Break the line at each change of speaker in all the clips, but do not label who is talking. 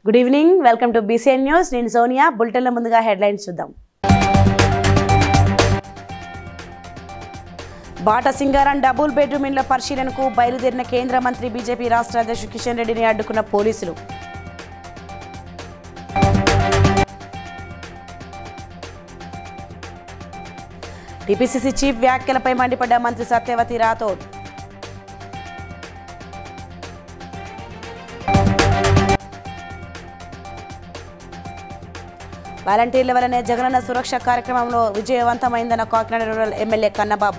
Good evening welcome to BCN news నేను సోనియా బులెటిన్ల ముందుగా headlines చూద్దాం బాట సింగారం డబుల్ బెడ్రూమ్ ఇండ్ల పరిశీలనకు బయలుదేరిన కేంద్ర మంత్రి బీజేపీ రాష్ట్ర అధ్యక్షుడు కిషన్ రెడ్డిని అడ్డుకున్న పోలీసులు టీపీసీసీ చీఫ్ వ్యాఖ్యలపై మండిపడ్డ మంత్రి సత్యవతి రాథోడ్ వాలంటీర్ల వల్లనే జగనన్న సురక్ష కార్యక్రమంలో విజయవంతమైందన్న కాకినాడ రూరల్ ఎమ్మెల్యే కన్నబాబు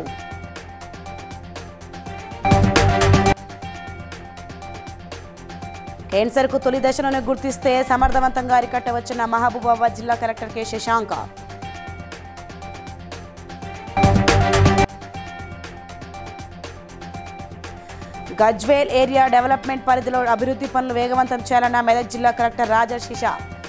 క్యాన్సర్కు తొలి దశలోనే గుర్తిస్తే సమర్థవంతంగా అరికట్టవచ్చున్న మహబూబాబాద్ జిల్లా collector K Shashanka Gajwel area development పరిధిలో అభివృద్ధి పనులు వేగవంతం చేయాలన్న మెదక్ జిల్లా కలెక్టర్ రాజా శిషా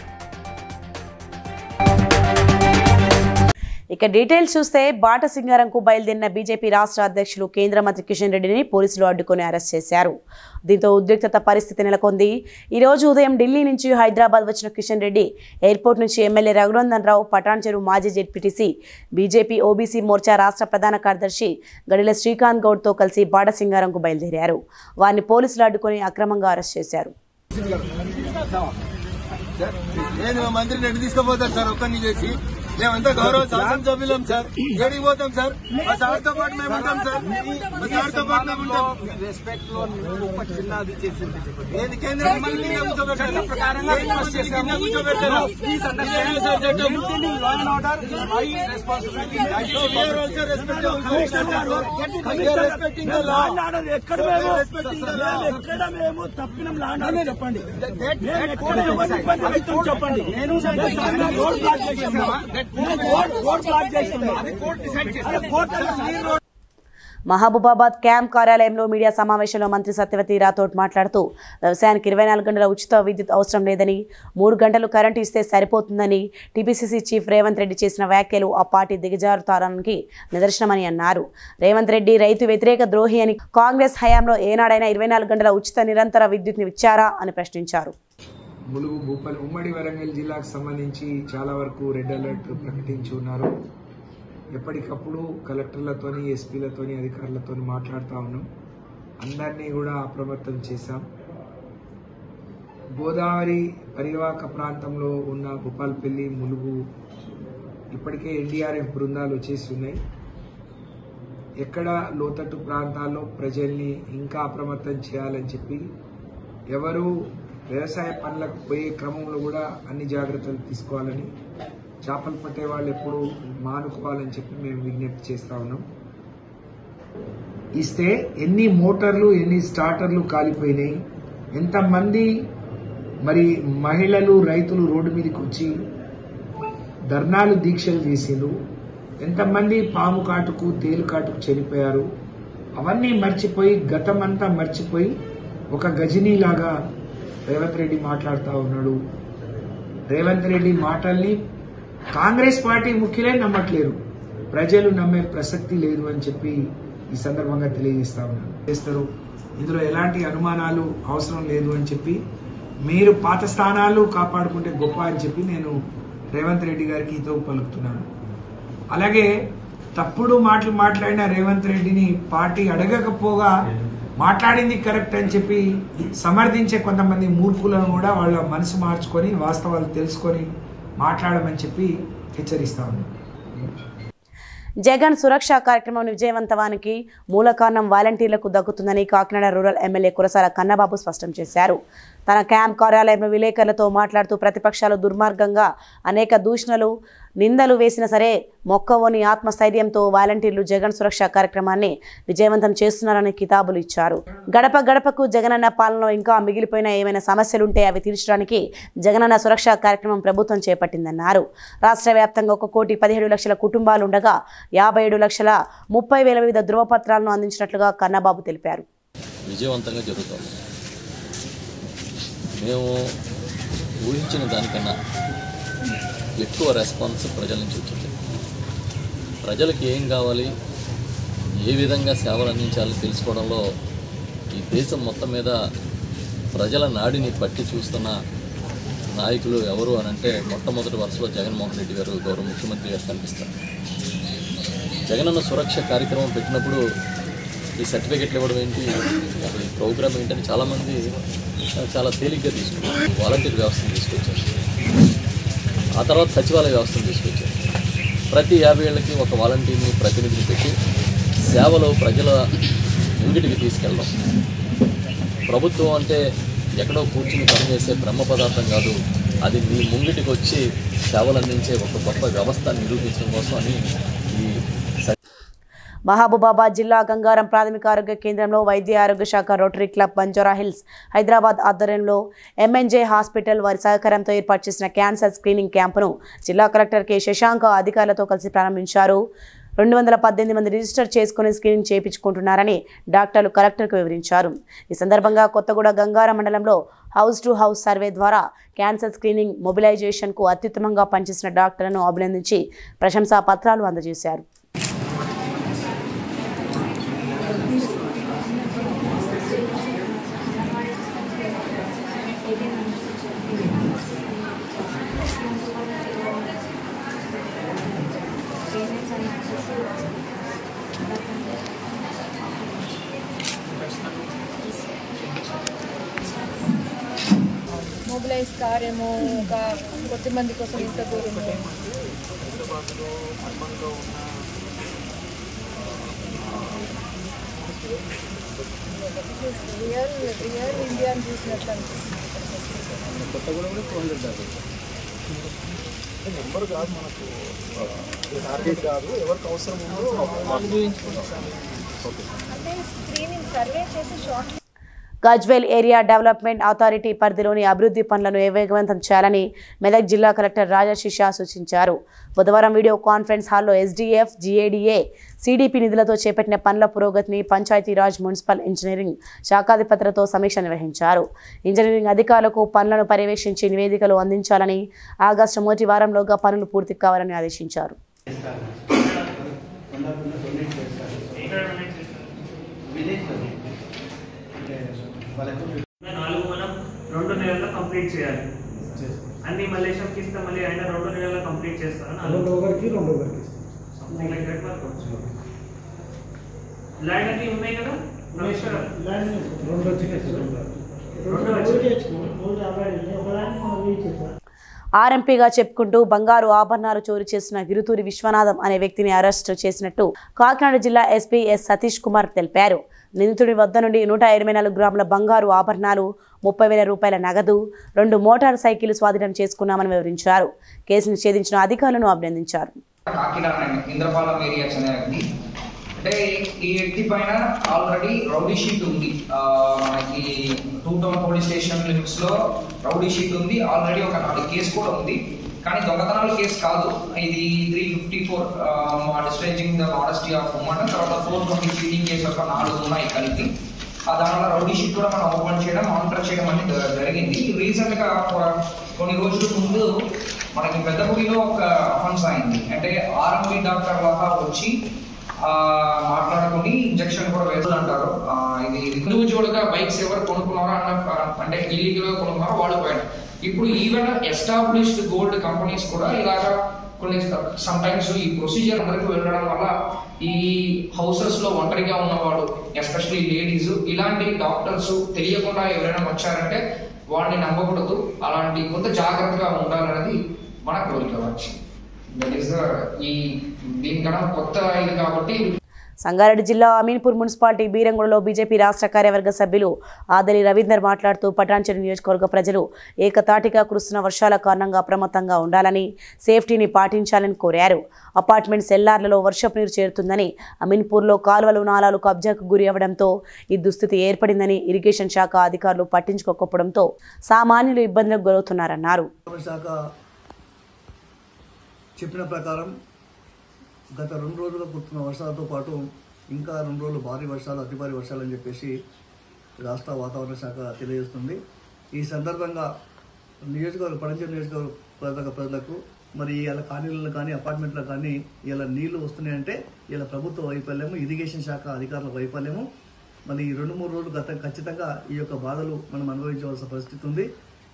ఇక డీటెయిల్స్ చూస్తే బాట సింగారంకు బయలుదేరిన బీజేపీ రాష్ట్ర అధ్యక్షులు కేంద్ర మంత్రి కిషన్ రెడ్డిని పోలీసులు అడ్డుకొని అరెస్ట్ చేశారు దీంతో ఉద్రిక్తత పరిస్థితి నెలకొంది ఈ రోజు ఉదయం ఢిల్లీ నుంచి హైదరాబాద్ వచ్చిన కిషన్ రెడ్డి ఎయిర్పోర్ట్ నుంచి ఎమ్మెల్యే రఘునందన్ రావు పటాన్ చెరువు మాజీ జెడ్పీటీసీ బీజేపీ ఓబీసీ మోర్చా రాష్ట్ర ప్రధాన కార్యదర్శి గడిల శ్రీకాంత్ గౌడ్తో కలిసి బాట సింగారంకు బయలుదేరారు వారిని పోలీసులు అడ్డుకొని అక్రమంగా అరెస్ట్ చేశారు
నేను మా మంత్రిని ఎటు తీసుకుపోతాను సార్ ఒక్కరిని చేసి మేమంతా గౌరవ శాసనసభ్యులం సార్ ఏడికి పోతాం సార్ మా సార్తో పాటు మేము ఉంటాం సార్ మా సార్తో పాటు మేము ఉంటాం
రెస్పెక్ట్ లో ఒక చిన్నది చేసింది
ఏది కేంద్ర మంత్రి కింద కూర్చోబెట్టారు. ఏది మంత్రి కింద కూర్చోబెట్టారు. ఇదేనా సార్ చట్టం? We are also respecting- We are respecting the law.
ఎక్కడ
We are
మేము
respecting the law.
మేము ఎక్కడ మేము తప్పిన లాండ్ చెప్పండి మేము ఎక్కడ ఎవరిని ఇబ్బంది పెడతాం చెప్పండి నేను రోడ్ బ్లాక్ చేస్తున్నా రోడ్ రోడ్ బ్లాక్ చేస్తున్నా అది కోర్టు డిసైడ్
మహబూబాబాద్ క్యాంప్ కార్యాలయంలో మీడియా సమావేశంలో మంత్రి సత్యవతి రాథోడ్ మాట్లాడుతూ వ్యవసాయానికి ఇరవై నాలుగు గంటల ఉచిత విద్యుత్ అవసరం లేదని మూడు గంటలు కరెంటు ఇస్తే సరిపోతుందని టీపీసీసీ చీఫ్ రేవంత్ రెడ్డి చేసిన వ్యాఖ్యలు ఆ పార్టీ దిగజారుతారానికి నిదర్శనమని అన్నారు రేవంత్ రెడ్డి రైతు వ్యతిరేక ద్రోహి అని కాంగ్రెస్ హయాంలో ఏనాడైనా ఇరవై నాలుగు గంటల ఉచిత నిరంతర విద్యుత్ని ఇచ్చారా అని ప్రశ్నించారు
ములుగు భూపాల్ ఉమ్మడి వరంగల్ జిల్లాకు సంబంధించి చాలా వరకు రెడ్ అలర్ట్ ప్రకటించి ఉన్నారు ఎప్పటికప్పుడు కలెక్టర్లతోని ఎస్పీలతోని అధికారులతోని మాట్లాడుతూ ఉన్నాం అందరినీ కూడా అప్రమత్తం చేశాం గోదావరి పరివాహక ప్రాంతంలో ఉన్న భూపాల్పల్లి ములుగు ఇప్పటికే ఎన్డీఆర్ఎఫ్ బృందాలు వచ్చేసి ఉన్నాయి ఎక్కడ లోతట్టు ప్రాంతాల్లో ప్రజల్ని ఇంకా అప్రమత్తం చేయాలని చెప్పి ఎవరు వ్యవసాయ పనులకు పోయే క్రమంలో కూడా అన్ని జాగ్రత్తలు తీసుకోవాలని చేపలు పట్టే వాళ్ళు ఎప్పుడు మానుకోవాలని చెప్పి మేము విజ్ఞప్తి చేస్తా ఉన్నాం ఇస్తే ఎన్ని మోటార్లు ఎన్ని స్టార్టర్లు కాలిపోయినాయి ఎంతమంది మరి మహిళలు రైతులు రోడ్డు మీదకి వచ్చి ధర్నాలు దీక్షలు చేసిండ్రు ఎంతమంది పాము కాటుకు తేలు కాటుకు చనిపోయారు అవన్నీ మర్చిపోయి గతమంతా మర్చిపోయి ఒక గజనీలాగా రేవంత్ రెడ్డి మాట్లాడుతూ ఉన్నాడు రేవంత్ రెడ్డి మాటల్ని కాంగ్రెస్ పార్టీ ముఖ్యులే నమ్మట్లేరు ప్రజలు నమ్మే ప్రసక్తి లేదు అని చెప్పి ఈ సందర్భంగా తెలియజేస్తా ఉన్నాను చేస్తారు ఇందులో ఎలాంటి అనుమానాలు అవసరం లేదు అని చెప్పి మీరు పాత స్థానాలు కాపాడుకుంటే గొప్ప అని చెప్పి నేను రేవంత్ రెడ్డి గారికి ఈతో పలుకుతున్నాను అలాగే తప్పుడు మాటలు మాట్లాడిన రేవంత్ రెడ్డిని పార్టీ అడగకపోగా మాట్లాడింది కరెక్ట్ అని చెప్పి సమర్థించే కొంతమంది మూర్ఖులను కూడా వాళ్ళ మనసు మార్చుకొని వాస్తవాలు తెలుసుకొని మాట్లాడమని చెప్పి హెచ్చరిస్తా ఉన్నాను
జగన్ సురక్ష కార్యక్రమం విజయవంతవానికి మూల కారణం వాలంటీర్లకు దక్కుతుందని కాకినాడ రూరల్ ఎమ్మెల్యే కురసాల కన్నబాబు స్పష్టం చేశారు తన క్యాంప్ కార్యాలయంలో విలేకరులతో మాట్లాడుతూ ప్రతిపక్షాలు దుర్మార్గంగా అనేక దూషణలు నిందలు వేసినా సరే మొక్కవోని ఆత్మస్థైర్యంతో వాలంటీర్లు జగన్ సురక్ష కార్యక్రమాన్ని విజయవంతం చేస్తున్నారని కితాబులు ఇచ్చారు గడప గడపకు జగనన్న పాలనలో ఇంకా మిగిలిపోయిన ఏమైనా సమస్యలుంటే అవి తీర్చడానికి జగనన్న సురక్ష కార్యక్రమం ప్రభుత్వం చేపట్టిందన్నారు రాష్ట్ర వ్యాప్తంగా ఒక కోటి పదిహేడు లక్షల కుటుంబాలు ఉండగా యాభై ఏడు లక్షల ముప్పై వేల వివిధ ధృవపత్రాలను అందించినట్లుగా కన్నబాబు తెలిపారు
విజయవంతంగా జరుగుతుంది మేము ఊహించిన దానికన్నా ఎక్కువ రెస్పాన్స్ ప్రజల నుంచి వచ్చింది ప్రజలకు ఏం కావాలి ఏ విధంగా సేవలు అందించాలో తెలుసుకోవడంలో ఈ దేశం మొత్తం మీద ప్రజల నాడిని పట్టి చూస్తున్న నాయకులు ఎవరు అని అంటే మొట్టమొదటి వరుసలో జగన్మోహన్ రెడ్డి గారు గౌరవ ముఖ్యమంత్రి గారు కనిపిస్తారు జగనన్న సురక్ష కార్యక్రమం పెట్టినప్పుడు ఈ సర్టిఫికెట్లు ఇవ్వడం ఏంటి అసలు ఈ ప్రోగ్రామ్ ఏంటని చాలామంది ఆ, చాలా తేలిగ్గా తీసుకున్నారు వాలంటీర్ వ్యవస్థను తీసుకొచ్చారు ఆ తర్వాత సచివాలయ వ్యవస్థను తీసుకొచ్చారు ప్రతి యాభై ఏళ్ళకి ఒక వాలంటీర్ని ప్రతినిధిని పెట్టి సేవలో ప్రజల ముంగిటికి తీసుకెళ్ళడం ప్రభుత్వం అంటే ఎక్కడో కూర్చుని పనిచేసే బ్రహ్మ పదార్థం కాదు అది మీ ముంగిటికి వచ్చి సేవలు అందించే ఒక గొప్ప వ్యవస్థను నిరూపించడం కోసం అని ఈ స-
మహబూబాబాద్ జిల్లా గంగారం ప్రాథమిక ఆరోగ్య కేంద్రంలో వైద్య ఆరోగ్య శాఖ rotary club Banjara Hills Hyderabad ఆధ్వర్యంలో ఎంఎన్జే హాస్పిటల్ వారి సహకారంతో ఏర్పాటు చేసిన క్యాన్సర్ స్క్రీనింగ్ క్యాంపును జిల్లా కలెక్టర్ కె శశాంక అధికారులతో కలిసి ప్రారంభించారు రెండు వందల పద్దెనిమిది మంది రిజిస్టర్ చేసుకుని స్క్రీనింగ్ చేయించుకుంటున్నారని డాక్టర్లు కలెక్టర్కు వివరించారు ఈ సందర్భంగా కొత్తగూడ గంగారం మండలంలో హౌస్ టు హౌస్ సర్వే ద్వారా క్యాన్సర్ స్క్రీనింగ్ మొబిలైజేషన్కు అత్యుత్తమంగా పనిచేసిన డాక్టర్లను అభినందించి ప్రశంసా పత్రాలు అందజేశారు
మొబిలైజ్ కార్యము ఒక కొద్ది మంది కోసం ఇంత దూరము రియల్ రియల్ ఇండియాని చూసినట్లు అనిపిస్తుంది అంటే స్క్రీనింగ్ సర్వే చేసి short
Gajwel area development authority పరిధిలోని అభివృద్ధి పనులను వేగవంతం చేయాలని మెదక్ జిల్లా కలెక్టర్ రాజశిషా సూచించారు బుధవారం వీడియో కాన్ఫరెన్స్ హాల్లో ఎస్డీఎఫ్ జీఏడీఏ సిడిపి నిధులతో చేపట్టిన పనుల పురోగతిని పంచాయతీరాజ్ మున్సిపల్ ఇంజనీరింగ్ శాఖాధిపతులతో సమీక్ష నిర్వహించారు ఇంజనీరింగ్ అధికారులకు పనులను పర్యవేక్షించి నివేదికలు అందించాలని ఆగస్టు మొదటి వారంలోగా పనులు పూర్తి కావాలని ఆదేశించారు
నాలుగు మనం రెండు నెలల్లో కంప్లీట్ చేయాలి అన్ని మలేషియాకి ఇస్తే మళ్ళీ ఆయన రెండు నెలల్లో కంప్లీట్ చేస్తారు
రెండు ఒకరికి రెండు ఒకరికి
something like that work land అన్ని ఉన్నాయి కదా నమస్కారం
రెండు వచ్చినాయి సార్
రెండు వచ్చి
ఆర్ఎంపీగా చెప్పుకుంటూ బంగారు ఆభరణాలు చోరీ చేసిన గిరుతూరి విశ్వనాథం అనే వ్యక్తిని అరెస్టు చేసినట్టు కాకినాడ జిల్లా ఎస్పీ ఎస్ సతీష్ కుమార్ తెలిపారు నిందితుడి వద్ద నుండి నూట ఇరవై నాలుగు గ్రాముల బంగారు ఆభరణాలు ముప్పై వేల రూపాయల నగదు రెండు మోటార్ సైకిల్ స్వాధీనం చేసుకున్నామని వివరించారు కేసును ఛేదించిన అధికారులను అభినందించారు
కాకినాడ అండి ఇంద్రపాలెం ఏరియా చెందినది అంటే ఈ వ్యక్తి పైన ఆల్రెడీ రౌడీ షీట్ ఉంది ఆ, మనకి two town police station limits లో రౌడీ షీట్ ఉంది ఆల్రెడీ ఒక నాలుగు కేసు కూడా ఉంది కానీ దొంగతనాల కేసు కాదు ఇది three fifty four distressing the modesty of women తర్వాత ఫోర్ ట్వంటీ చీటింగ్ కేసు ఒక నాలుగు ఉన్నాయి కలిపి ఆ దానివల్ల రౌడీ షీట్ కూడా మనం ఓపెన్ చేయడం మానిటర్ చేయడం అనేది జ- జరిగింది రీసెంట్ గా ఒక కొన్ని రోజుల ముందు మనకి పెద్దపూడిలో ఒక అఫెన్స్ అయింది అంటే ఆర్ఎంపీ డాక్టర్ లాగా వచ్చి ఆ మాట్లాడుకుని ఇంజక్షన్ కూడా వేస్తుంది అంటారు ఆ, ఇది ఇండివిజువల్ గా బైక్స్ ఎవరు కొనుక్కున్నారో అన్న అంటే ఇల్లీగల్ గా కొనుక్కున్నారో వాళ్ళు పోయారు ఇప్పుడు ఈవెన్ ఎస్టాబ్లిష్డ్ గోల్డ్ కంపెనీస్ కూడా ఇలాగా కొన్ని సమ్ టైమ్స్ ఈ ప్రొసీజర్ అందరికి వెళ్ళడం వల్ల ఈ హౌసెస్ లో ఒంటరిగా ఉన్నవాడు ఎస్పెషల్లీ లేడీస్ ఇలాంటి డాక్టర్స్ తెలియకుండా ఎవరైనా వచ్చారంటే వాడిని నమ్మకూడదు అలాంటి కొంత జాగ్రత్తగా ఉండాలనేది మన కోరిక వచ్చి దట్ ఈస్ ఈ దీనికన్నా కొత్త ఇది కాబట్టి
సంగారెడ్డి జిల్లా అమీన్పూర్ మున్సిపాలిటీ బీరంగూడలో బీజేపీ రాష్ట్ర కార్యవర్గ సభ్యులు ఆదలి రవీందర్ మాట్లాడుతూ పటాన్చెరు నియోజకవర్గ ప్రజలు ఏకతాటిగా కురుస్తున్న వర్షాల కారణంగా అప్రమత్తంగా ఉండాలని సేఫ్టీని పాటించాలని కోరారు అపార్ట్మెంట్ సెల్లార్లలో వర్షపు నీరు చేరుతుందని అమీన్పూర్లో కాలువలు నాలాలు కబ్జాకు గురి అవ్వడంతో ఈ దుస్థితి ఏర్పడిందని ఇరిగేషన్ శాఖ అధికారులు పట్టించుకోకపోవడంతో సామాన్యులు ఇబ్బందులకు గురవుతున్నారన్నారు
శాఖ చెప్పిన ప్రకారం గత రెండు రోజులు కురుతున్న వర్షాలతో పాటు ఇంకా రెండు రోజులు భారీ వర్షాలు అతి భారీ వర్షాలు అని చెప్పేసి రాష్ట్ర వాతావరణ శాఖ తెలియజేస్తుంది ఈ సందర్భంగా నియోజకవర్గ పడంచెరు నియోజకవర్గ ప్రజల ప్రజలకు మరి ఇలా కాలనీలలో కానీ అపార్ట్మెంట్లో కానీ ఇలా నీళ్లు వస్తున్నాయంటే ఇలా ప్రభుత్వ వైఫల్యము ఇరిగేషన్ శాఖ అధికారుల వైఫల్యము మరి ఈ రెండు మూడు రోజులు గత ఖచ్చితంగా ఈ యొక్క బాధలు మనం అనుభవించవలసిన పరిస్థితి ఉంది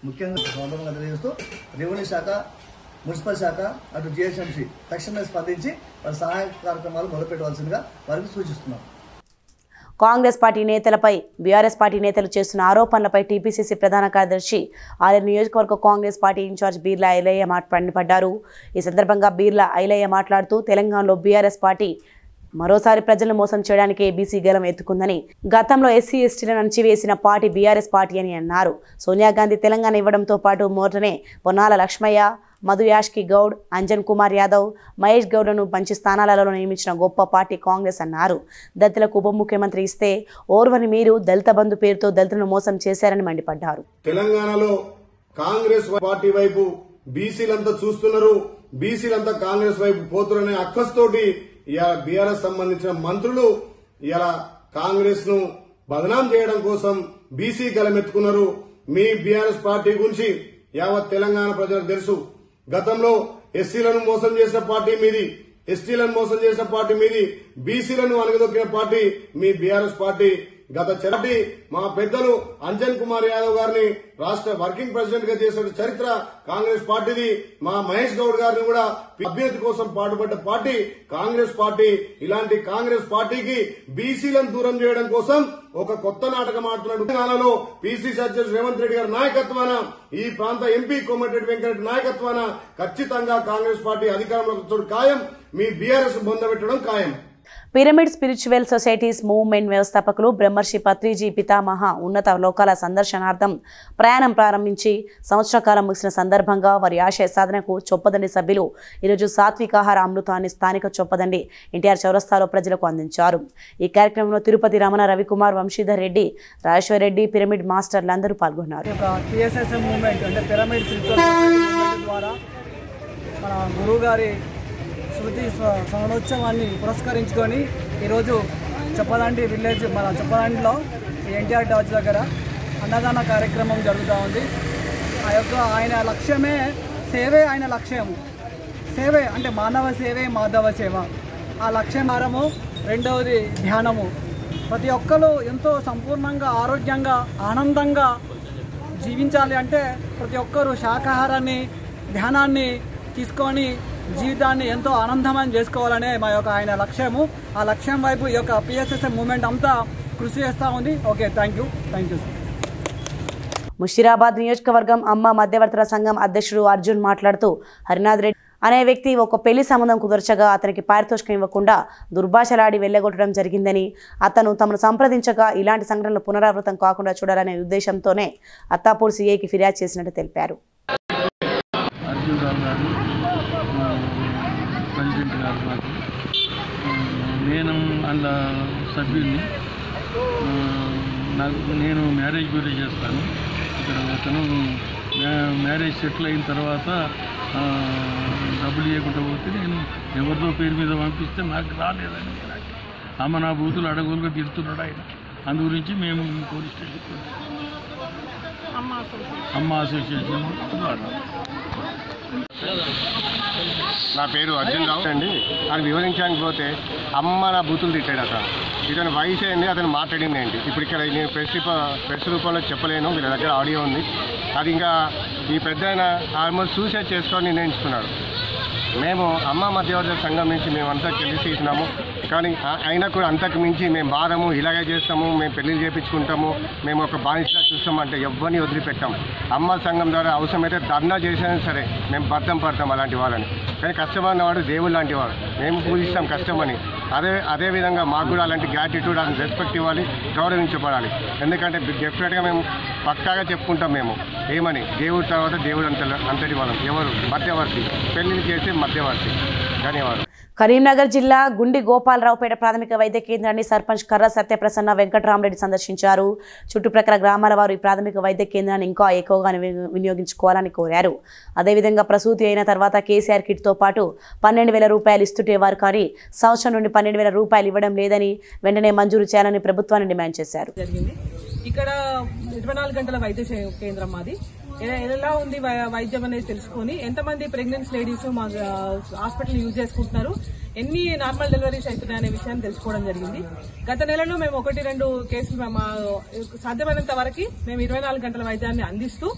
ముఖ్యంగా సందర్భంగా తెలియజేస్తూ రెవెన్యూ శాఖ మున్సిపల్ శాఖ అటు జిహెచ్ఎంసీ తక్షణమే స్పందించి వారి సహాయ కార్యక్రమాలు మొదలుపెట్టవలసిందిగా వారికి సూచిస్తున్నాం
కాంగ్రెస్ పార్టీ నేతలపై బీఆర్ఎస్ పార్టీ నేతలు చేస్తున్న ఆరోపణలపై టీపీసీసీ ప్రధాన కార్యదర్శి ఆలయ నియోజకవర్గ కాంగ్రెస్ పార్టీ ఇన్ఛార్జ్ బీర్లా ఐలయ్య మాట మండిపడ్డారు ఈ సందర్భంగా బీర్లా ఐలయ్య మాట్లాడుతూ తెలంగాణలో బీఆర్ఎస్ పార్టీ మరోసారి ప్రజలను మోసం చేయడానికి బీసీ గలం ఎత్తుకుందని గతంలో ఎస్సీ ఎస్టీలను అణచివేసిన పార్టీ బీఆర్ఎస్ పార్టీ అని అన్నారు సోనియా గాంధీ తెలంగాణ ఇవ్వడంతో పాటు మోటనే పొన్నాల లక్ష్మయ్య మధు యాష్కి గౌడ్ అంజన్ కుమార్ యాదవ్ మహేష్ గౌడ్లను మంచి స్థానాలలో నియమించిన గొప్ప పార్టీ కాంగ్రెస్ అన్నారు దళితులకు ఉప ముఖ్యమంత్రి ఇస్తే ఓర్వని మీరు దళిత బంధు పేరుతో దళితులను మోసం చేశారని మండిపడ్డారు
తెలంగాణలో కాంగ్రెస్ పార్టీ వైపు బీసీలంతా చూస్తున్నారు బీసీలంతా కాంగ్రెస్ వైపు పోతున్నారనే అక్కస్తోటి ఇలా బీఆర్ఎస్ సంబంధించిన మంత్రులు ఇలా కాంగ్రెస్ ను బదనాం చేయడం కోసం బీసీ గలమెత్తుకున్నారు మీ బీఆర్ఎస్ పార్టీ గురించి యావత్ తెలంగాణ ప్రజలకు తెలుసు గతంలో ఎస్సీలను మోసం చేసిన పార్టీ మీది ఎస్టీలను మోసం చేసిన పార్టీ మీది బీసీలను అనగదొక్కిన పార్టీ మీ బీఆర్ఎస్ పార్టీ గత చెరటి మా పెద్దలు అంజన్ కుమార్ యాదవ్ గారిని రాష్ట్ర వర్కింగ్ ప్రెసిడెంట్ గా చేసిన చరిత్ర కాంగ్రెస్ పార్టీది మా మహేష్ గౌడ్ గారిని కూడా అభ్యర్థి కోసం పాటుపడ్డ పార్టీ కాంగ్రెస్ పార్టీ ఇలాంటి కాంగ్రెస్ పార్టీకి బీసీలను దూరం చేయడం కోసం ఒక కొత్త నాటకం ఆడుతున్నాడు తెలంగాణలో పీసీసీ అధ్యక్షుడు రేవంత్ రెడ్డి గారి నాయకత్వాన ఈ ప్రాంత ఎంపీ కోమటిరెడ్డి వెంకరెడ్డి నాయకత్వాన ఖచ్చితంగా కాంగ్రెస్ పార్టీ అధికారంలోకి వచ్చాడు ఖాయం మీ బీఆర్ఎస్ బొందబెట్టడం ఖాయం
పిరమిడ్ స్పిరిచువల్ సొసైటీస్ మూవ్మెంట్ వ్యవస్థాపకులు బ్రహ్మర్షి పత్రిజీ పితామహ ఉన్నత లోకాల సందర్శనార్థం ప్రయాణం ప్రారంభించి సంవత్సర కాలం ముగిసిన సందర్భంగా వారి ఆశయ సాధనకు చొప్పదండి సభ్యులు ఈరోజు సాత్వికాహార అమృతాన్ని స్థానిక చొప్పదండి ఎన్టీఆర్ చౌరస్తాలో ప్రజలకు అందించారు ఈ కార్యక్రమంలో తిరుపతి రమణ రవికుమార్ వంశీధర్ రెడ్డి రాజేశ్వర్ రెడ్డి పిరమిడ్ మాస్టర్లు అందరూ పాల్గొన్నారు
యొక్క టిఎస్ఎస్ఎం మూవ్మెంట్ అంటే పిరమిడ్ స్పిరిచువల్ సొసైటీ మూవ్మెంట్ ద్వారా మన గురువు గారి శృతి స్వ- సంవత్సరాన్ని పురస్కరించుకొని ఈరోజు చెప్పదండి విలేజ్ మన చెప్పదండిలో ఎన్టీఆర్ టాచ్ దగ్గర అన్నదాన కార్యక్రమం జరుగుతూ ఉంది ఆ యొక్క ఆయన లక్ష్యమే సేవే ఆయన లక్ష్యము సేవే అంటే మానవ సేవే మాధవ సేవ ఆ లక్ష్యం మారము రెండవది ధ్యానము ప్రతి ఒక్కరు ఎంతో సంపూర్ణంగా ఆరోగ్యంగా ఆనందంగా జీవించాలి అంటే ప్రతి ఒక్కరూ శాకాహారాన్ని ధ్యానాన్ని తీసుకొని జీవితాన్ని ఎంతో ఆనందమయం చేసుకోవాలనే మా యొక్క ఆయన లక్ష్యము ఆ లక్ష్యం వైపు ఈ యొక్క పిఎస్ఎస్ఎం మూమెంట్ అంతా కృషి చేస్తూ ఉంది okay thank you thank you sir
Musheerabad నియోజకవర్గం అమ్మ మధ్యవర్తుల సంఘం అధ్యక్షుడు అర్జున్ మాట్లాడుతూ హరినాథ్ రెడ్డి అనే వ్యక్తి ఒక పెళ్లి సంబంధం కుదర్చగా అతనికి పారితోషికం ఇవ్వకుండా దుర్భాషలాడి వెళ్ళగొట్టడం జరిగిందని అతను తమను సంప్రదించగా ఇలాంటి సంఘటనలు పునరావృతం కాకుండా చూడాలనే ఉద్దేశంతోనే అత్తాపూర్ సీఐకి ఫిర్యాదు చేసినట్టు తెలిపారు
అర్జున్ రావు గారు ఆ, ప్రెసిడెంట్ గారు నాకు ఆ, నేను అందులో సభ్యుల్ని ఆ, నాకు నేను మ్యారేజ్ కూడా చేస్తాను ఇక్కడ అతను మ్యా- మ్యారేజ్ సెటిల్ అయిన తర్వాత ఆ, డబ్బులు ఇవ్వకుండా పోతే నేను ఎవరిదో పేరు మీద పంపిస్తే నాకు రాలేదని అమ్మ నా బూతులు అడగోలుగా తిడుతున్నాడు ఆయన అందు గురించి మేము పోలీస్ స్టేషన్కి అమ్మ అసోసియేషన్ ద్వారా
నా పేరు అర్జున్ రావు అండి అని వివరించడానికి పోతే అమ్మ నా బూతులు తిట్టాడు అతను ఇతను వయసు అయింది అతను మాట్లాడింది ఏంటి ఇప్పుడు ఇక్కడ నేను ప్రెస్ రూప ప్రెస్ రూపంలో చెప్పలేను వీళ్ళ దగ్గర ఆడియో ఉంది అది ఇంకా ఈ పెద్ద ఆయన ఆల్మోస్ట్ సూసైడ్ చేసుకొని నిర్ణయించుకున్నాడు మేము అమ్మ మధ్యవర్తి సంఘం నుంచి మేమంతా కలిసి ఇచ్చినాము కానీ ఆ- అయినా కూడా అంతకు మించి మేము బాధము ఇలాగే చేస్తాము మేము పెళ్లిళ్ళు చేయించుకుంటాము మేము ఒక బానిసలా చూస్తాము అంటే ఎవరిని వదిలిపెట్టాం అమ్మ సంఘం ద్వారా అవసరమైతే ధర్నా చేసినా సరే మేము బద్దం పడతాం అలాంటి వాళ్ళని కానీ కష్టమన్న వాడు దేవుడు లాంటి వాడు మేము పూజిస్తాం కష్టమని అదే అదే విధంగా మాకు కూడా అలాంటి గ్రాటిట్యూడ్ అని రెస్పెక్ట్ ఇవ్వాలి గౌరవించబడాలి ఎందుకంటే డెఫినెట్గా మేము పక్కాగా చెప్పుకుంటాం మేము ఏమని దేవుడి తర్వాత దేవుడు అంత అంతటి వాళ్ళం ఎవరు మధ్యవర్తి పెళ్లిళ్ళు చేసే మధ్యవర్తి ధన్యవాదాలు
కరీంనగర్ జిల్లా గుండి గోపాలరావుపేట ప్రాథమిక వైద్య కేంద్రాన్ని సర్పంచ్ కర్ర సత్యప్రసన్న వెంకటరామరెడ్డి సందర్శించారు చుట్టుప్రక్కల గ్రామాల వారు ఈ ప్రాథమిక వైద్య కేంద్రాన్ని ఇంకా ఎక్కువగా విని- వినియోగించుకోవాలని కోరారు అదేవిధంగా ప్రసూతి అయిన తర్వాత కేసీఆర్ కిట్తో పాటు పన్నెండు వేల రూపాయలు ఇస్తుంటేవారు కానీ సంవత్సరం నుండి పన్నెండు వేల రూపాయలు ఇవ్వడం లేదని వెంటనే మంజూరు చేయాలని ప్రభుత్వాన్ని డిమాండ్ చేశారు
జరిగింది ఇక్కడ ఇరవై నాలుగు గంటల వైద్య చే- కేంద్రం మాది ఎ- ఎలా ఉంది వై- వైద్యం అనేది తెలుసుకొని ఎంతమంది ప్రెగ్నెంట్ లేడీస్ మా హాస్పిటల్ యూజ్ చేసుకుంటున్నారు ఎన్ని నార్మల్ డెలివరీస్ అవుతున్నాయి అనే విషయాన్ని తెలుసుకోవడం జరిగింది గత నెలలో మేము ఒకటి రెండు కేసులు మా సాధ్యమైనంత వరకు మేము ఇరవై నాలుగు గంటల వైద్యాన్ని అందిస్తూ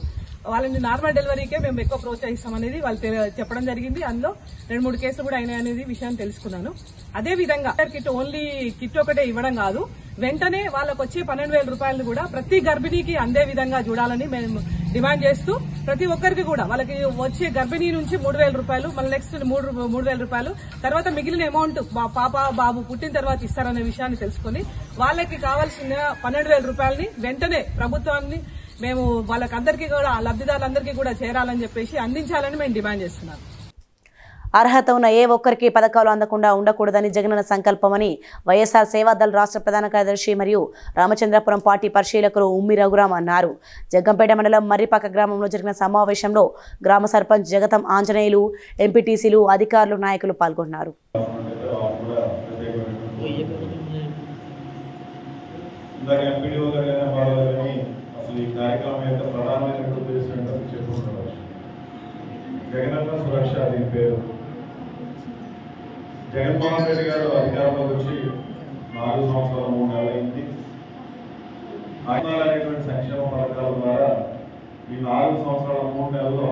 వాళ్ళని నార్మల్ డెలివరీకే మేము ఎక్కువ ప్రోత్సహిస్తాం అనేది వాళ్ళు తెల- చెప్పడం జరిగింది అందులో రెండు మూడు కేసులు కూడా అయినాయి అనేది విషయాన్ని తెలుసుకున్నాను అదే విధంగా కిట్ ఓన్లీ కిట్ ఒకటే ఇవ్వడం కాదు వెంటనే వాళ్ళకు వచ్చే పన్నెండు వేల రూపాయలు కూడా ప్రతి గర్భిణీకి అందే విధంగా చూడాలని మేము డిమాండ్ చేస్తూ ప్రతి ఒక్కరికి కూడా వాళ్ళకి వచ్చే గర్భిణీ నుంచి మూడు వేల రూపాయలు మళ్ళీ నెక్స్ట్ మూడు మూడు వేల రూపాయలు తర్వాత మిగిలిన అమౌంట్ మా పాప బాబు పుట్టిన తర్వాత ఇస్తారనే విషయాన్ని తెలుసుకుని వాళ్ళకి కావాల్సిన పన్నెండు వేల రూపాయలని వెంటనే ప్రభుత్వాన్ని మేము వాళ్ళకందరికీ కూడా లబ్ధిదారులందరికీ కూడా చేరాలని చెప్పేసి అందించాలని మేము డిమాండ్ చేస్తున్నాం
అర్హత ఉన్న ఏ ఒక్కరికి పథకాలు అందకుండా ఉండకూడదని జగనన్న సంకల్పమని వైఎస్ఆర్ సేవాదళ రాష్ట్ర ప్రధాన కార్యదర్శి మరియు రామచంద్రపురం పార్టీ పరిశీలకులు ఉమ్మి రఘురామ్ అన్నారు జగ్గంపేట మండలం మర్రిపాక గ్రామంలో జరిగిన సమావేశంలో గ్రామ సర్పంచ్ జగతం ఆంజనేయులు ఎంపీటీసీలు అధికారులు నాయకులు పాల్గొన్నారు
ఇందాక ఎంపీడీఓ గారు కానీ వాళ్ళు కానీ అసలు ఈ కార్యక్రమం యొక్క ప్రధానమైన ఉద్దేశం ఏంటో చెప్పుకుంటున్నారు జగనన్న సురక్ష దీని పేరు జగన్మోహన్ రెడ్డి గారు అధికారంలోకి వచ్చి నాలుగు సంవత్సరాల మూడు నెలలు అయింది ఆయన అనేటువంటి సంక్షేమ పథకాల ద్వారా ఈ నాలుగు సంవత్సరాల మూడు నెలల్లో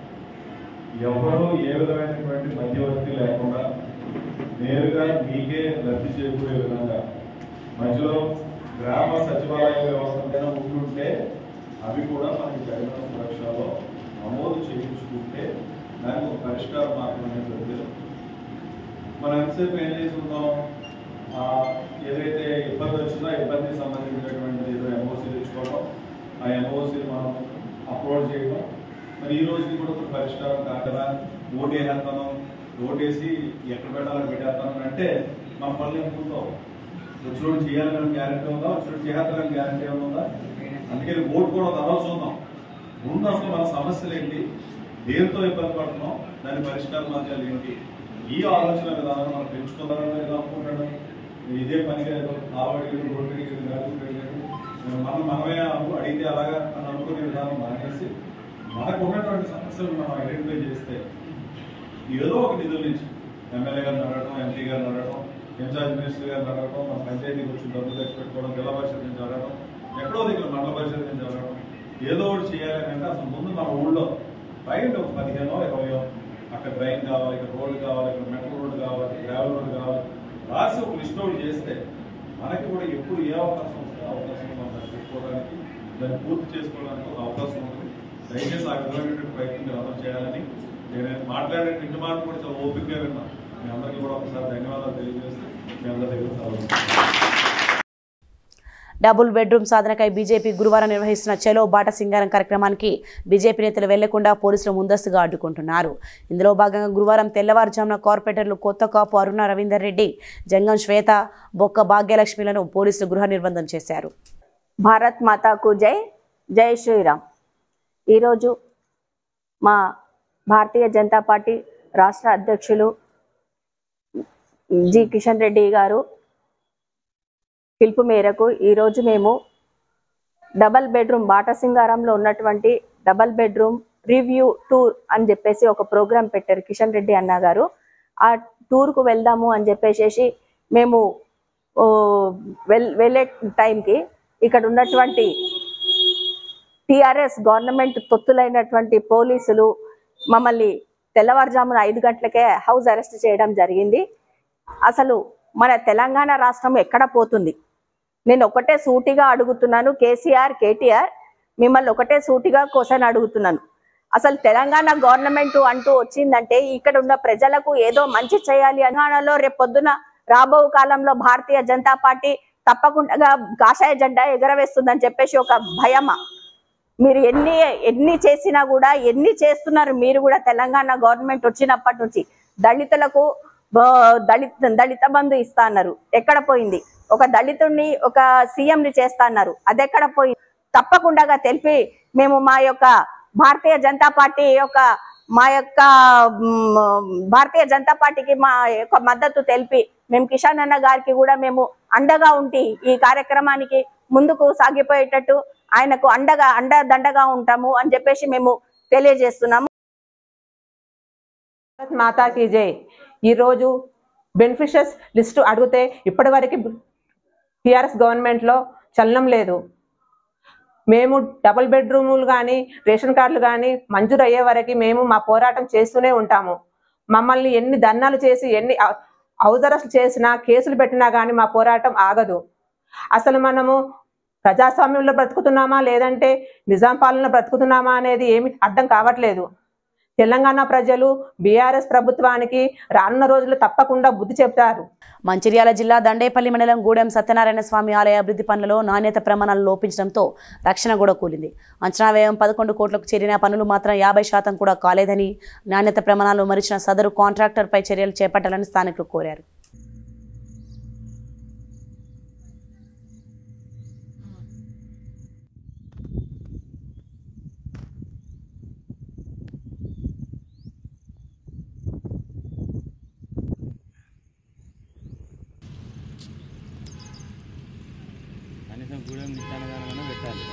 ఎవరు ఏ విధమైనటువంటి మధ్యవర్తి లేకుండా నేరుగా మీకే లబ్ధి చేకూరే విధంగా మధ్యలో గ్రామ సచివాలయ వ్యవస్థ ఉంటుంటే అవి కూడా మనకి జగన్ సురక్షలో నమోదు చేయించుకుంటే దానికి ఒక పరిష్కార మార్గం అనేది దొరికింది మనం ఎంతసేపు ఏం చేసుకుందాం ఆ, ఏదైతే ఇబ్బంది వచ్చినా ఇబ్బందికి సంబంధించినటువంటి ఏదో ఎంఓసీ తెచ్చుకోవడం ఆ ఎంఓసీ మనం అప్లోడ్ చేయడం మరి ఈ రోజుకి కూడా ఒక పరిష్కారం కాకదా ఓటు వేసేస్తాను ఓటేసి ఎక్కడ పెట్టాలని పెట్టేస్తాను అంటే మన పనులు ఎందుకుంటాం వచ్చినోడు చేయాలని గ్యారంటీ ఉందా వచ్చినోడు చేయాలని గ్యారంటీ ఏమైనా ఉందా అందుకని ఓటు కూడా తర్వాత చూద్దాం ముందు అసలు మన సమస్యలు ఏంటి దేంతో ఇబ్బంది పడుతున్నాం దాని పరిష్కార మార్గాలు ఏంటి ఈ ఆలోచన విధానం మనం పెంచుకుందామని ఏదో అనుకుంటాడు ఇదే పనిగా ఏదో ఆవడి రోడ్డు మనం మనమే అను- అడిగితే అలాగా అని అనుకునే విధానం మానేసి మనకు ఉన్నటువంటి సమస్యలు మనం ఐడెంటిఫై చేస్తే ఏదో ఒక నిధుల నుంచి ఎమ్మెల్యే గారిని అడగడం ఎంపీ గారిని అడగడం ఇన్ఛార్జ్ మినిస్టర్ గారిని అడగడం మన పంచాయతీకి వచ్చి డబ్బులు తెచ్చి పెట్టుకోవడం జిల్లా పరిషత్ నుంచి అడగడం ఎక్కడో దగ్గర మండల పరిషత్ నుంచి అడగడం ఏదో ఒకటి చేయాలి అంటే అసలు ముందు మన ఊళ్ళో బయట ఒక పదిహేనో ఇరవయో అక్కడ డ్రైన్ కావాలి ఇక్కడ రోడ్డు కావాలి ఇక్కడ మెట్రో రోడ్డు కావాలి గ్రావెల్ రోడ్డు కావాలి రాసి ఒక లిస్ట్ అవుట్ చేస్తే మనకి కూడా ఎప్పుడు ఏ అవకాశం వస్తే ఆ అవకాశం మనం దాన్ని పెట్టుకోవడానికి దాన్ని పూర్తి చేసుకోవడానికి ఒక అవకాశం ఉంటుంది దయచేసి ఆ విధమైనటువంటి ప్రయత్నం మీరు అందరూ చేయాలని నేను మాట్లాడే ఇంటి మాట కూడా చాలా ఓపికగా విన్నాను మీ అందరికీ కూడా ఒకసారి ధన్యవాదాలు తెలియజేస్తూ మీ అందరి దగ్గర సెలవు
డబుల్ బెడ్రూమ్ సాధనకై బీజేపీ గురువారం నిర్వహిస్తున్న చలో బాట సింగారం కార్యక్రమానికి బీజేపీ నేతలు వెళ్లకుండా పోలీసులు ముందస్తుగా అడ్డుకుంటున్నారు ఇందులో భాగంగా గురువారం తెల్లవారుజామున కార్పొరేటర్లు కొత్త కాపు అరుణ రవీందర్ రెడ్డి జంగం శ్వేత బొక్క భాగ్యలక్ష్మిలను పోలీసులు గృహ నిర్బంధం చేశారు
భారత్ మాతాకు జై జై శ్రీరామ్ ఈరోజు మా భారతీయ జనతా పార్టీ రాష్ట్ర అధ్యక్షులు జి కిషన్ రెడ్డి గారు పిలుపు మేరకు ఈరోజు మేము డబల్ బెడ్రూమ్ బాటసింగారంలో ఉన్నటువంటి డబల్ బెడ్రూమ్ రివ్యూ టూర్ అని చెప్పేసి ఒక ప్రోగ్రాం పెట్టారు కిషన్ రెడ్డి అన్న గారు ఆ టూర్కు వెళ్దాము అని చెప్పేసి మేము ఓ, వెల్ వెళ్ళే టైంకి ఇక్కడ ఉన్నటువంటి టిఆర్ఎస్ గవర్నమెంట్ తొత్తులైనటువంటి పోలీసులు మమ్మల్ని తెల్లవారుజామున ఐదు గంటలకే హౌస్ అరెస్ట్ చేయడం జరిగింది అసలు మన తెలంగాణ రాష్ట్రం ఎక్కడ పోతుంది నేను ఒకటే సూటిగా అడుగుతున్నాను కేసీఆర్ కేటీఆర్ మిమ్మల్ని ఒకటే సూటిగా క్వశ్చన్ అడుగుతున్నాను అసలు తెలంగాణ గవర్నమెంట్ అంటూ వచ్చిందంటే ఇక్కడ ఉన్న ప్రజలకు ఏదో మంచి చేయాలి తెలంగాణలో రేపు పొద్దున రాబో కాలంలో భారతీయ జనతా పార్టీ తప్పకుండా కాషాయ జెండా ఎగరవేస్తుందని చెప్పేసి ఒక భయమా మీరు ఎన్ని ఎన్ని చేసినా కూడా ఎన్ని చేస్తున్నారు మీరు కూడా తెలంగాణ గవర్నమెంట్ వచ్చినప్పటి నుంచి దళితులకు బ- దళిత దళిత బంధు ఇస్తా అన్నారు ఎక్కడ పోయింది ఒక దళితుడిని ఒక సీఎం ని చేస్తా అన్నారు అది ఎక్కడ పోయింది తప్పకుండా తెలిపి మేము మా యొక్క భారతీయ జనతా పార్టీ యొక్క మా యొక్క మ్, భారతీయ జనతా పార్టీకి మా యొక్క మద్దతు తెలిపి మేము కిషన్ అన్న గారికి కూడా మేము అండగా ఉండి ఈ కార్యక్రమానికి ముందుకు సాగిపోయేటట్టు ఆయనకు అండగా అండ దండగా ఉంటాము అని చెప్పేసి మేము తెలియజేస్తున్నాము
భారత్ మాతాకి జై ఈరోజు బెనిఫిషియస్ లిస్టు అడిగితే ఇప్పటివరకు టీఆర్ఎస్ గవర్నమెంట్లో చలనం లేదు మేము డబుల్ బెడ్రూములు కానీ రేషన్ కార్డులు కానీ మంజూరు అయ్యే వరకు మేము మా పోరాటం చేస్తూనే ఉంటాము మమ్మల్ని ఎన్ని ధర్నాలు చేసి ఎన్ని హౌస్ అరెస్ట్ చేసినా కేసులు పెట్టినా కానీ మా పోరాటం ఆగదు అసలు మనము ప్రజాస్వామ్యంలో బ్రతుకుతున్నామా లేదంటే నిజాం పాలన బ్రతుకుతున్నామా అనేది ఏమి అర్థం కావట్లేదు తెలంగాణ ప్రజలు బీఆర్ఎస్ ప్రభుత్వానికి రానున్న రోజులు తప్పకుండా బుద్ధి చెప్తారు
మంచిర్యాల జిల్లా దండేపల్లి మండలం గూడెం సత్యనారాయణ స్వామి ఆలయ అభివృద్ధి పనులలో నాణ్యత ప్రమాణాలు లోపించడంతో రక్షణ కూడా కూలింది అంచనా వ్యయం పదకొండు కోట్లకు చేరిన పనులు మాత్రం యాభై శాతం కూడా కాలేదని నాణ్యత ప్రమాణాలు మరిచిన సదరు కాంట్రాక్టర్పై చర్యలు చేపట్టాలని స్థానికులు కోరారు
కనీసం గూడెం నిత్యానగానమైనా పెట్టాలి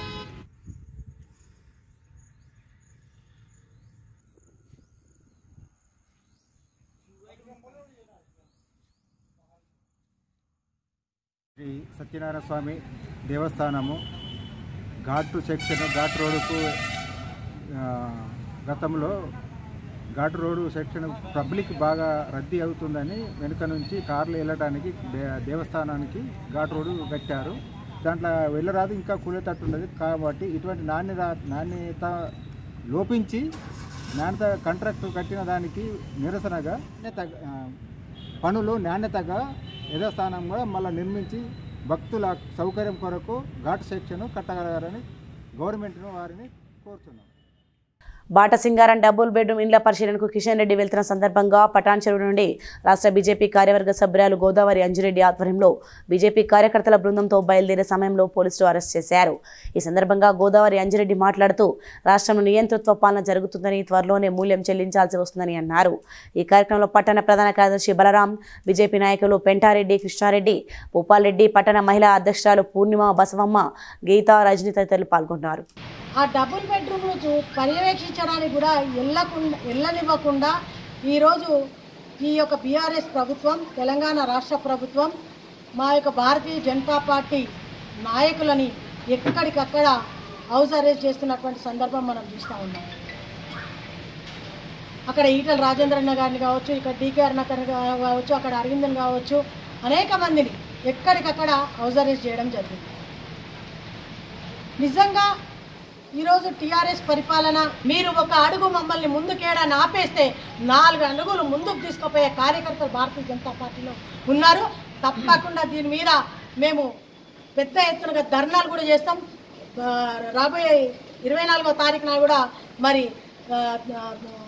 శ్రీ సత్యనారాయణ స్వామి దేవస్థానము ఘాటు సెక్షన్ ఘాట్ రోడ్డుకు ఆ, గతంలో ఘాట్ రోడ్డు సెక్షన్ పబ్లిక్ బాగా రద్దీ అవుతుందని వెనుక నుంచి కార్లు వెళ్ళడానికి దే- దేవస్థానానికి ఘాట్ రోడ్డు కట్టారు దాంట్లో వెళ్ళరాదు ఇంకా కూలేటట్టు ఉండదు కాబట్టి ఇటువంటి నాణ్యత నాణ్యత లోపించి నాణ్యత కాంట్రాక్ట్ కట్టిన దానికి నిరసనగా నాణ్యత ఆ, పనులు నాణ్యతగా యథాస్థానంగా మళ్ళీ నిర్మించి భక్తుల సౌకర్యం కొరకు ఘాట్ సెక్షన్ కట్టగలగాలని గవర్నమెంట్ను వారిని కోరుతున్నాం
బాట సింగారం డబుల్ బెడ్రూమ్ ఇండ్ల పరిశీలనకు కిషన్ రెడ్డి వెళ్తున్న సందర్భంగా పటాన్ చెరువు నుండి రాష్ట్ర బీజేపీ కార్యవర్గ సభ్యురాలు గోదావరి అంజిరెడ్డి ఆధ్వర్యంలో బీజేపీ కార్యకర్తల బృందంతో బయలుదేరే సమయంలో పోలీసులు అరెస్ట్ చేశారు ఈ సందర్భంగా గోదావరి అంజిరెడ్డి మాట్లాడుతూ రాష్ట్రంలో నియంతృత్వ పాలన జరుగుతుందని త్వరలోనే మూల్యం చెల్లించాల్సి వస్తుందని అన్నారు ఈ కార్యక్రమంలో పట్టణ ప్రధాన కార్యదర్శి బలరాం బీజేపీ నాయకులు పెంటారెడ్డి కృష్ణారెడ్డి భూపాల్ రెడ్డి పట్టణ మహిళా అధ్యక్షురాలు పూర్ణిమ బసవమ్మ గీతా రజని తదితరులు పాల్గొన్నారు
ఆ డబుల్ బెడ్రూమ్ను చూ- పర్యవేక్షించడానికి కూడా వెళ్ళకుండా వెళ్ళనివ్వకుండా ఈరోజు ఈ యొక్క బీఆర్ఎస్ ప్రభుత్వం తెలంగాణ రాష్ట్ర ప్రభుత్వం మా యొక్క భారతీయ జనతా పార్టీ నాయకులని ఎక్కడికక్కడ హౌస్ అరెస్ట్ చేస్తున్నటువంటి సందర్భం మనం చూస్తూ ఉన్నాం అక్కడ ఈటల రాజేంద్రన్న గారిని కావచ్చు ఇక్కడ డీకే అరుణాకర్ గా- కావచ్చు అక్కడ అరవిందన్ కావచ్చు అనేక మందిని ఎక్కడికక్కడ హౌస్ అరెస్ట్ చేయడం జరిగింది నిజంగా ఈరోజు టీఆర్ఎస్ పరిపాలన మీరు ఒక అడుగు మమ్మల్ని ముందుకేడని ఆపేస్తే నాలుగు అడుగులు ముందుకు తీసుకుపోయే కార్యకర్తలు భారతీయ జనతా పార్టీలో ఉన్నారు తప్పకుండా దీని మీద మేము పెద్ద ఎత్తున ధర్నాలు కూడా చేస్తాం ఆ, రాబోయే ఇరవై నాలుగో తారీఖున కూడా మరి ఆ, ఆ,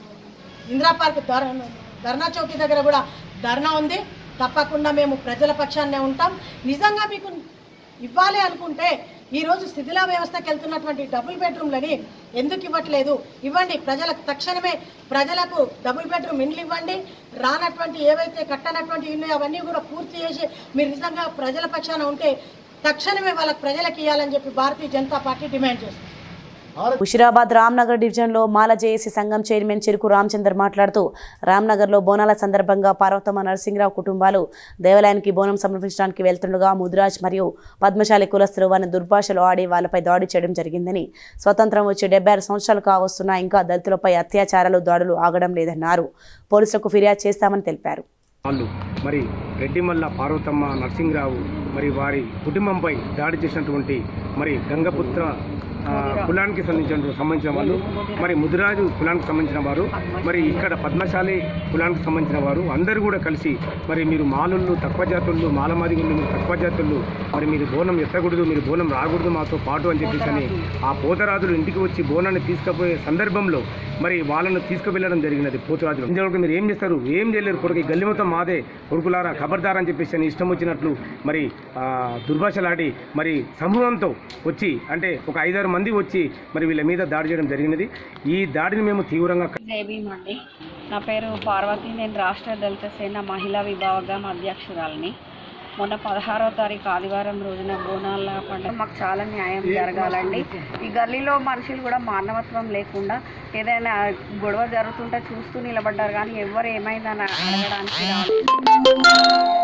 ఇందిరా పార్క్ ధర్ ధర్నా చౌకీ దగ్గర కూడా ధర్నా ఉంది తప్పకుండా మేము ప్రజల పక్షాన్నే ఉంటాం నిజంగా మీకు ఇవ్వాలి అనుకుంటే ఈరోజు శిథిలా వ్యవస్థకి వెళ్తున్నటువంటి డబుల్ బెడ్రూమ్లని ఎందుకు ఇవ్వట్లేదు ఇవ్వండి ప్రజలకు తక్షణమే ప్రజలకు డబుల్ బెడ్రూమ్ ఇండ్లు ఇవ్వండి రానటువంటి ఏవైతే కట్టనటువంటి ఇల్లు అవన్నీ కూడా పూర్తి చేసి మీరు నిజంగా ప్రజల పక్షాన ఉంటే తక్షణమే వాళ్ళకి ప్రజలకు ఇవ్వాలని చెప్పి భారతీయ జనతా పార్టీ డిమాండ్ చేస్తుంది
హుషిరాబాద్ రామ్నగర్ డివిజన్లో మాల జేఏసీ సంఘం చైర్మన్ చెరుకు రామచందర్ మాట్లాడుతూ రామ్నగర్లో బోనాల సందర్భంగా పార్వతమ్మ నరసింహరావు కుటుంబాలు దేవాలయానికి బోనం సమర్పించడానికి వెళ్తుండగా ముదిరాజ్ మరియు పద్మశాలి కులస్తులు వారిని దుర్భాషలు ఆడి వాళ్ళపై దాడి చేయడం జరిగిందని స్వతంత్రం వచ్చి డెబ్బై ఆరు సంవత్సరాలు కావస్తున్నా ఇంకా దళితులపై అత్యాచారాలు దాడులు ఆగడం లేదన్నారు పోలీసులకు ఫిర్యాదు చేస్తామని తెలిపారు
వాళ్ళు మరి రెడ్డిమల్ల పార్వతమ్మ నరసింహరావు మరి వారి కుటుంబంపై దాడి చేసినటువంటి మరి గంగపుత్ర ఆ, కులానికి సంబంధించిన సంబంధించిన వాళ్ళు మరి ముదిరాజు కులానికి సంబంధించిన వారు మరి ఇక్కడ పద్మశాలి కులానికి సంబంధించిన వారు అందరూ కూడా కలిసి మరి మీరు మాలుళ్ళు తక్కువ జాతులు మాలమాదిగుళ్ళు మీరు తక్కువ జాతులు మరి మీరు బోనం ఎత్తకూడదు మీరు బోనం రాకూడదు మాతో పాటు అని చెప్పేసి అని ఆ పోతరాజులు ఇంటికి వచ్చి బోనాన్ని తీసుకుపోయే సందర్భంలో మరి వాళ్ళను తీసుకువెళ్ళడం జరిగినది పోతురాజులు ఇంతవరకు మీరు ఏం చేస్తారు ఏం చేయలేరు కొడుకు ఈ గల్లి మొత్తం మాదే కొడుకులారా ఖబర్దార్ అని చెప్పేసి అని ఇష్టం వచ్చినట్లు మరి ఆ, దుర్భాషలాడి మరి సమూహంతో వచ్చి అంటే ఒక ఐదారు మంది వచ్చి మరి వీళ్ళ మీద దాడి చేయడం జరిగినది ఈ దాడిని మేము తీవ్రంగా
జైభీమ్ అండి నా పేరు పార్వతి నేను రాష్ట్ర దళిత సేన మహిళా విభాగం అధ్యక్షురాలిని మొన్న పదహారో తారీఖు ఆదివారం రోజున బోనాల పండుగ మాకు చాలా న్యాయం జరగాలండి ఈ గల్లీలో మనుషులు కూడా మానవత్వం లేకుండా ఏదైనా గొడవ జరుగుతుంటే చూస్తూ నిలబడ్డారు కానీ ఎవరు ఏమైందని అడగడానికి రాలేదు పైన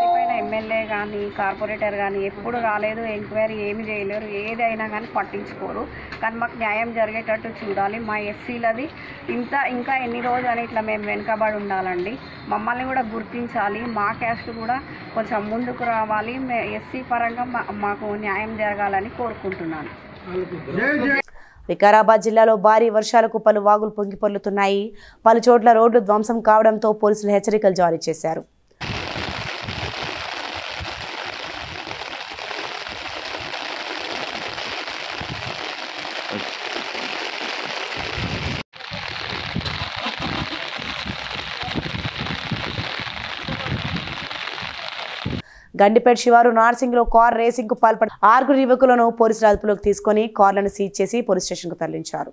ఎమ్మెల్యే కానీ కార్పొరేటర్ కానీ ఎప్పుడు రాలేదు ఎంక్వైరీ ఏమి చేయలేరు ఏదైనా కానీ పట్టించుకోరు కానీ మాకు న్యాయం జరిగేటట్టు చూడాలి మా ఎస్సీలది ఇంత ఇంకా ఎన్ని రోజులు అని ఇట్లా మేము వెనుకబడి ఉండాలండి మమ్మల్ని కూడా గుర్తించాలి మా క్యాస్ట్ కూడా కొంచెం ముందుకు రావాలి ఎస్సీ పరంగా మా- మాకు న్యాయం జరగాలని కోరుకుంటున్నాను
వికారాబాద్ జిల్లాలో భారీ వర్షాలకు పలు వాగులు పొంగి పొర్లుతున్నాయి పలు చోట్ల రోడ్లు ధ్వంసం కావడంతో పోలీసులు హెచ్చరికలు జారీ చేశారు గండిపేట శివారు నార్సింగ్లో కార్ రేసింగ్ కు పాల్పడి ఆరుగురు యువకులను పోలీసులు అదుపులోకి తీసుకొని కార్లను సీజ్ చేసి పోలీస్ స్టేషన్ కు తరలించారు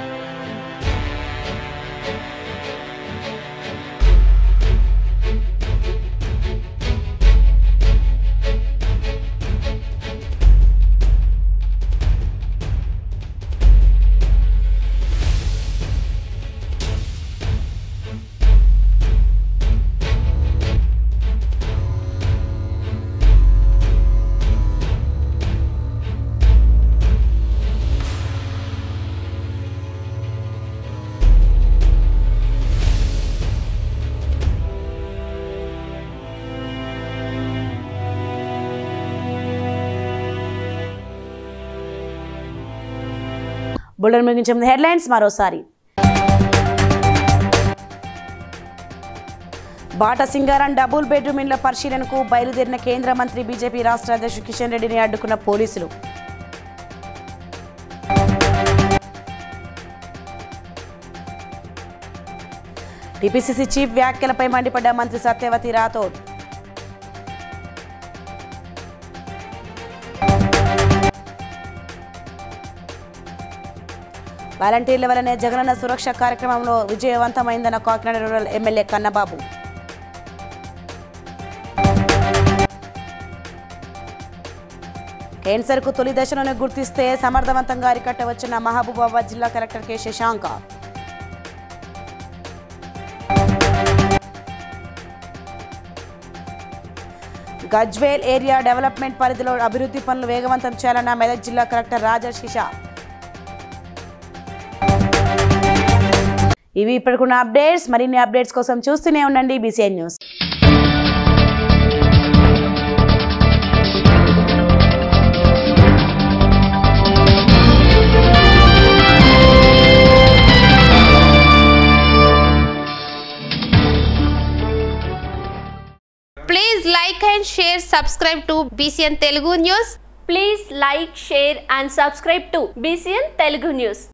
బుల్లెట్ ముగించే ముందు హెడ్లైన్స్ మరోసారి బాట సింగారం డబుల్ బెడ్రూమ్ ఇండ్ల పరిశీలనకు బయలుదేరిన కేంద్ర మంత్రి బీజేపీ రాష్ట్ర అధ్యక్షుడు కిషన్ రెడ్డిని అడ్డుకున్న పోలీసులు టీపీసీసీ చీఫ్ వ్యాఖ్యలపై మండిపడ్డ మంత్రి సత్యవతి రాథోడ్ వాలంటీర్ల వల్లనే జగనన్న సురక్ష కార్యక్రమంలో విజయవంతమైందన్న కాకినాడ రూరల్ ఎమ్మెల్యే కన్నబాబు క్యాన్సర్కు తొలి దశలోనే గుర్తిస్తే సమర్థవంతంగా అరికట్టవచ్చిన మహబూబాబాద్ జిల్లా collector K Shashanka Gajwel area development పరిధిలో అభివృద్ధి పనులు వేగవంతం చేయాలన్న మెదక్ జిల్లా కలెక్టర్ రాజా శిషా ఇవి ఇప్పటికున్న అప్డేట్స్ మరిన్ని అప్డేట్స్ కోసం చూస్తూనే ఉండండి BCN news
Please like and share, subscribe to BCN Telugu News.
Please like, share and subscribe to BCN Telugu News.